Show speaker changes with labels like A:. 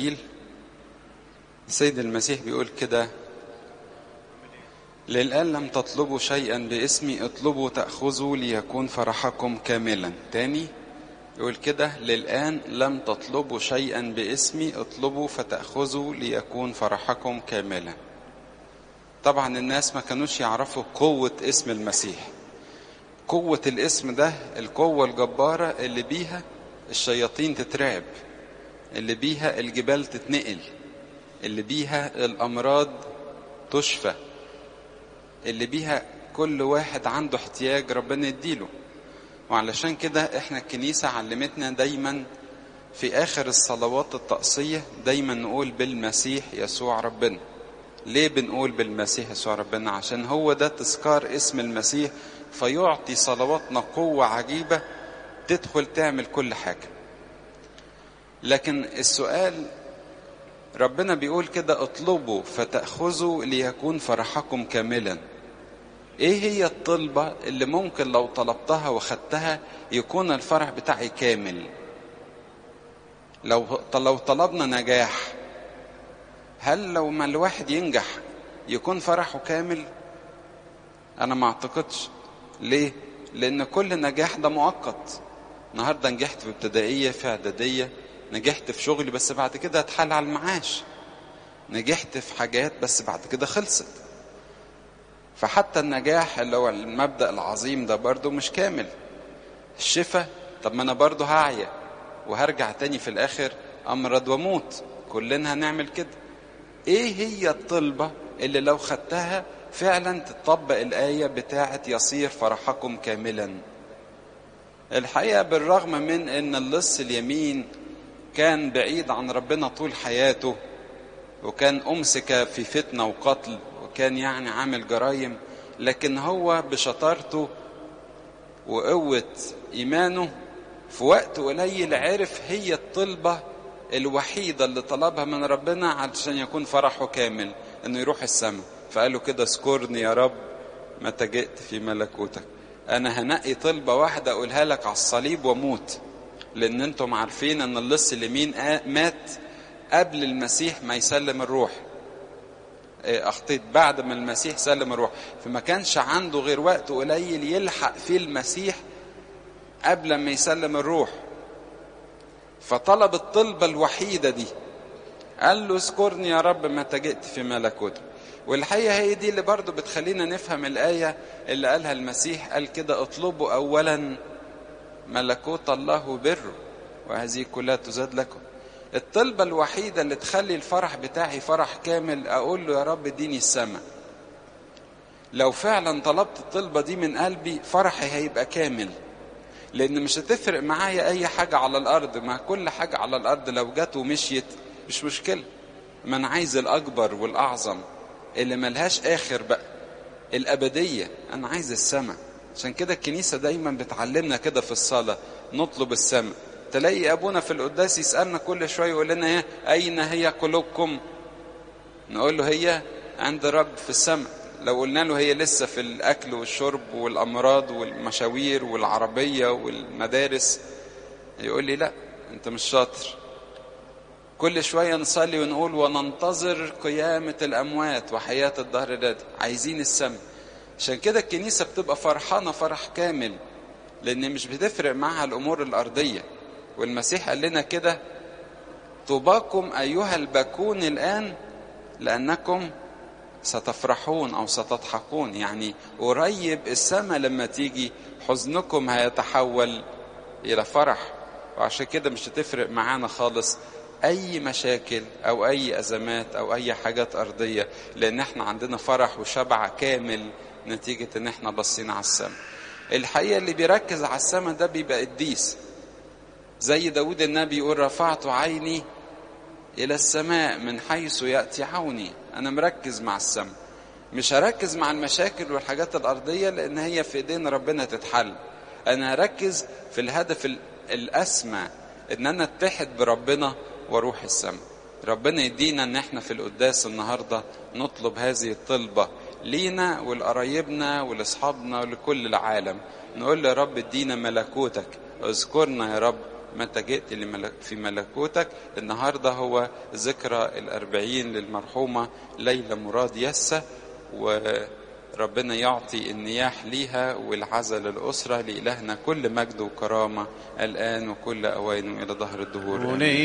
A: الإنجيل السيد المسيح بيقول كده للآن لم تطلبوا شيئا باسمي اطلبوا تأخذوا ليكون فرحكم كاملا تاني يقول كده للآن لم تطلبوا شيئا باسمي اطلبوا فتأخذوا ليكون فرحكم كاملا طبعا الناس ما كانوش يعرفوا قوة اسم المسيح قوة الاسم ده القوة الجبارة اللي بيها الشياطين تترعب اللي بيها الجبال تتنقل اللي بيها الأمراض تشفى اللي بيها كل واحد عنده احتياج ربنا يديله وعلشان كده احنا الكنيسة علمتنا دايما في آخر الصلوات الطقسية دايما نقول بالمسيح يسوع ربنا ليه بنقول بالمسيح يسوع ربنا عشان هو ده تذكار اسم المسيح فيعطي صلواتنا قوة عجيبة تدخل تعمل كل حاجة لكن السؤال ربنا بيقول كده اطلبوا فتأخذوا ليكون فرحكم كاملا ايه هي الطلبة اللي ممكن لو طلبتها وخدتها يكون الفرح بتاعي كامل لو لو طلبنا نجاح هل لو ما الواحد ينجح يكون فرحه كامل انا ما اعتقدش ليه لان كل نجاح ده مؤقت النهارده نجحت في ابتدائيه في اعداديه نجحت في شغلي بس بعد كده اتحال على المعاش نجحت في حاجات بس بعد كده خلصت فحتى النجاح اللي هو المبدأ العظيم ده برضه مش كامل الشفاء طب ما انا برضه هعيا وهرجع تاني في الاخر امرض واموت كلنا هنعمل كده ايه هي الطلبة اللي لو خدتها فعلا تطبق الآية بتاعت يصير فرحكم كاملا الحقيقة بالرغم من ان اللص اليمين كان بعيد عن ربنا طول حياته وكان أمسك في فتنة وقتل وكان يعني عامل جرايم لكن هو بشطارته وقوة إيمانه في وقت قليل عرف هي الطلبة الوحيدة اللي طلبها من ربنا علشان يكون فرحه كامل انه يروح السماء فقال له كده اذكرني يا رب متى جئت في ملكوتك انا هنقي طلبة واحدة اقولها لك على الصليب واموت لان انتم عارفين ان اللص اليمين مات قبل المسيح ما يسلم الروح اخطيت بعد ما المسيح سلم الروح فما كانش عنده غير وقت قليل يلحق فيه المسيح قبل ما يسلم الروح فطلب الطلبة الوحيدة دي قال له اذكرني يا رب متى جئت في ملكوتك والحقيقة هي دي اللي برضو بتخلينا نفهم الآية اللي قالها المسيح قال كده اطلبوا أولا ملكوت الله وبره وهذه كلها تزاد لكم الطلبة الوحيدة اللي تخلي الفرح بتاعي فرح كامل أقول له يا رب اديني السماء لو فعلا طلبت الطلبة دي من قلبي فرحي هيبقى كامل لأن مش هتفرق معايا أي حاجة على الأرض ما كل حاجة على الأرض لو جت ومشيت مش مشكلة ما أنا عايز الأكبر والأعظم اللي ملهاش آخر بقى الأبدية أنا عايز السماء عشان كده الكنيسة دايما بتعلمنا كده في الصلاة نطلب السماء تلاقي ابونا في القداس يسالنا كل شويه يقول لنا ايه اين هي قلوبكم نقول له هي عند رب في السماء لو قلنا له هي لسه في الاكل والشرب والامراض والمشاوير والعربيه والمدارس يقول لي لا انت مش شاطر كل شوية نصلي ونقول وننتظر قيامة الأموات وحياة الدهر الرادي عايزين السماء عشان كده الكنيسة بتبقى فرحانة فرح كامل لأن مش بتفرق معها الأمور الأرضية والمسيح قال لنا كده طوباكم أيها الباكون الآن لأنكم ستفرحون أو ستضحكون يعني قريب السماء لما تيجي حزنكم هيتحول إلى فرح وعشان كده مش هتفرق معانا خالص أي مشاكل أو أي أزمات أو أي حاجات أرضية لأن احنا عندنا فرح وشبع كامل نتيجة إن احنا بصينا على السماء الحقيقة اللي بيركز على السماء ده بيبقى قديس زي داود النبي يقول رفعت عيني إلى السماء من حيث يأتي عوني أنا مركز مع السماء مش هركز مع المشاكل والحاجات الأرضية لأن هي في إيدين ربنا تتحل أنا هركز في الهدف الأسمى إن أنا أتحد بربنا وأروح السماء ربنا يدينا إن إحنا في القداس النهاردة نطلب هذه الطلبة لينا ولقرايبنا ولأصحابنا ولكل العالم نقول له يا رب ادينا ملكوتك اذكرنا يا رب متى جئت لملك في ملكوتك النهاردة هو ذكرى الأربعين للمرحومة ليلى مراد يسة وربنا يعطي النياح ليها والعزل للأسرة لإلهنا كل مجد وكرامة الآن وكل أوان إلى ظهر الدهور
B: ولي